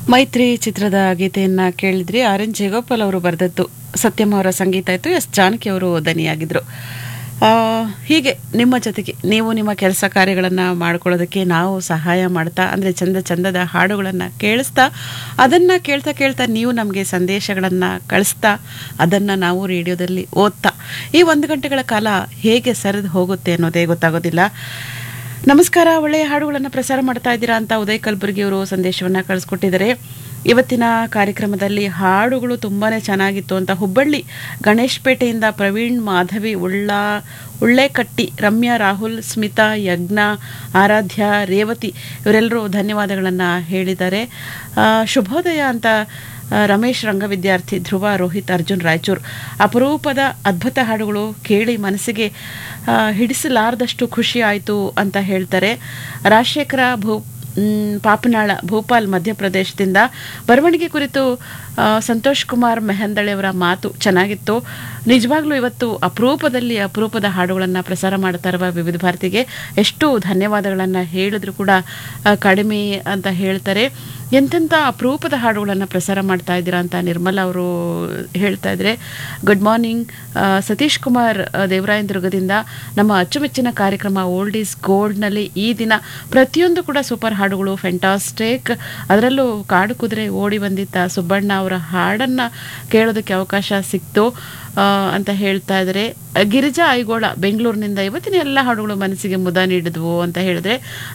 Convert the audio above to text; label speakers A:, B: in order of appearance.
A: ಮೈತ್ರಿ ಚಿತ್ರದ ಗೀತೆಯನ್ನ ಕೇಳಿದ್ರಿ ಆರ್ ಎನ್ ಜಯಗೋಪಾಲ್ ಅವರು ಬರೆದದ್ದು ಸತ್ಯಂ ಅವರ ಸಂಗೀತ ಇತ್ತು ಎಸ್ ಜಾನಕಿ ಅವರು ದನಿಯಾಗಿದ್ರು ಆ, ಹೀಗೆ ನಿಮ್ಮ ಜೊತೆಗೆ ನೀವು ನಿಮ್ಮ ಕೆಲಸ ಕಾರ್ಯಗಳನ್ನು ಮಾಡ್ಕೊಳ್ಳೋದಕ್ಕೆ ನಾವು ಸಹಾಯ ಮಾಡ್ತಾ ಅಂದರೆ ಚಂದ ಚಂದದ ಹಾಡುಗಳನ್ನು ಕೇಳಿಸ್ತಾ ಅದನ್ನು ಕೇಳ್ತಾ ಕೇಳ್ತಾ ನೀವು ನಮಗೆ ಸಂದೇಶಗಳನ್ನು ಕಳಿಸ್ತಾ ಅದನ್ನು ನಾವು ರೇಡಿಯೋದಲ್ಲಿ ಓದ್ತಾ ಈ ಒಂದು ಗಂಟೆಗಳ ಕಾಲ ಹೇಗೆ ಸರಿದು ಹೋಗುತ್ತೆ ಅನ್ನೋದೇ ಗೊತ್ತಾಗೋದಿಲ್ಲ ನಮಸ್ಕಾರ ಒಳ್ಳೆಯ ಹಾಡುಗಳನ್ನು ಪ್ರಸಾರ ಮಾಡ್ತಾ ಇದ್ದೀರಾ ಅಂತ ಉದಯ್ ಕಲಬುರ್ಗಿ ಅವರು ಸಂದೇಶವನ್ನು ಕಳಿಸ್ಕೊಟ್ಟಿದ್ದಾರೆ ಇವತ್ತಿನ ಕಾರ್ಯಕ್ರಮದಲ್ಲಿ ಹಾಡುಗಳು ತುಂಬಾ ಚೆನ್ನಾಗಿತ್ತು ಅಂತ ಹುಬ್ಬಳ್ಳಿ ಗಣೇಶ್ಪೇಟೆಯಿಂದ ಪ್ರವೀಣ್ ಮಾಧವಿ ಉಳ್ಳ ಉಳ್ಳೆಕಟ್ಟಿ ರಮ್ಯಾ ರಾಹುಲ್ ಸ್ಮಿತಾ ಯಜ್ಞ ಆರಾಧ್ಯ ರೇವತಿ ಇವರೆಲ್ಲರೂ ಧನ್ಯವಾದಗಳನ್ನು ಹೇಳಿದ್ದಾರೆ ಆ, ಶುಭೋದಯ ಅಂತ ಆ, ರಮೇಶ್ ರಂಗವಿದ್ಯಾರ್ಥಿ ಧ್ರುವ ರೋಹಿತ್ ಅರ್ಜುನ್ ರಾಯಚೂರ್ ಅಪರೂಪದ ಅದ್ಭುತ ಹಾಡುಗಳು ಕೇಳಿ ಮನಸ್ಸಿಗೆ ಆ, ಹಿಡಿಸಲಾರದಷ್ಟು ಖುಷಿ ಆಯಿತು ಅಂತ ಹೇಳ್ತಾರೆ ರಾಜಶೇಖರ ಭೂ ಮ್, ಪಾಪನಾಳ ಭೋಪಾಲ್ ಮಧ್ಯಪ್ರದೇಶದಿಂದ ಬರವಣಿಗೆ ಕುರಿತು ಆ, ಸಂತೋಷ್ ಕುಮಾರ್ ಮೆಹಂದಳೆಯವರ ಮಾತು ಚೆನ್ನಾಗಿತ್ತು ನಿಜವಾಗ್ಲೂ ಇವತ್ತು ಅಪರೂಪದಲ್ಲಿ ಅಪರೂಪದ ಹಾಡುಗಳನ್ನು ಪ್ರಸಾರ ಮಾಡ್ತಾ ಇರುವ ವಿವಿಧ ಭಾರತಿಗೆ ಎಷ್ಟು ಧನ್ಯವಾದಗಳನ್ನು ಹೇಳಿದ್ರು ಕೂಡ ಆ, ಕಡಿಮೆ ಅಂತ ಹೇಳ್ತಾರೆ ಎಂತೆಂಥ ಅಪರೂಪದ ಹಾಡುಗಳನ್ನು ಪ್ರಸಾರ ಮಾಡ್ತಾ ಇದ್ದೀರಾ ಅಂತ ನಿರ್ಮಲಾ ಅವರು ಹೇಳ್ತಾ ಇದ್ದಾರೆ ಗುಡ್ ಮಾರ್ನಿಂಗ್ ಆ, ಸತೀಶ್ ಕುಮಾರ್ ಆ, ದೇವರಾಯನದುರ್ಗದಿಂದ ನಮ್ಮ ಅಚ್ಚುಮೆಚ್ಚಿನ ಕಾರ್ಯಕ್ರಮ ಓಲ್ಡ್ ಈಸ್ ಗೋಲ್ಡ್ನಲ್ಲಿ ಈ ದಿನ ಪ್ರತಿಯೊಂದು ಕೂಡ ಸೂಪರ್ ಹಾಡುಗಳು ಫೆಂಟಾಸ್ಟಿಕ್ ಅದರಲ್ಲೂ ಕಾಡು ಕುದುರೆ ಓಡಿ ಬಂದಿದ್ದ ಸುಬ್ಬಣ್ಣ ಅವರ ಹಾಡನ್ನು ಕೇಳೋದಕ್ಕೆ ಅವಕಾಶ ಸಿಕ್ತು ಆ, ಅಂತ ಹೇಳ್ತಾ ಇದ್ದಾರೆ ಗಿರಿಜಾ ಐಗೋಳ ಬೆಂಗಳೂರಿನಿಂದ ಇವತ್ತಿನ ಎಲ್ಲ ಹಾಡುಗಳು ಮನಸ್ಸಿಗೆ ಮುದ ನೀಡಿದ್ವು ಅಂತ ಹೇಳಿದ್ರೆ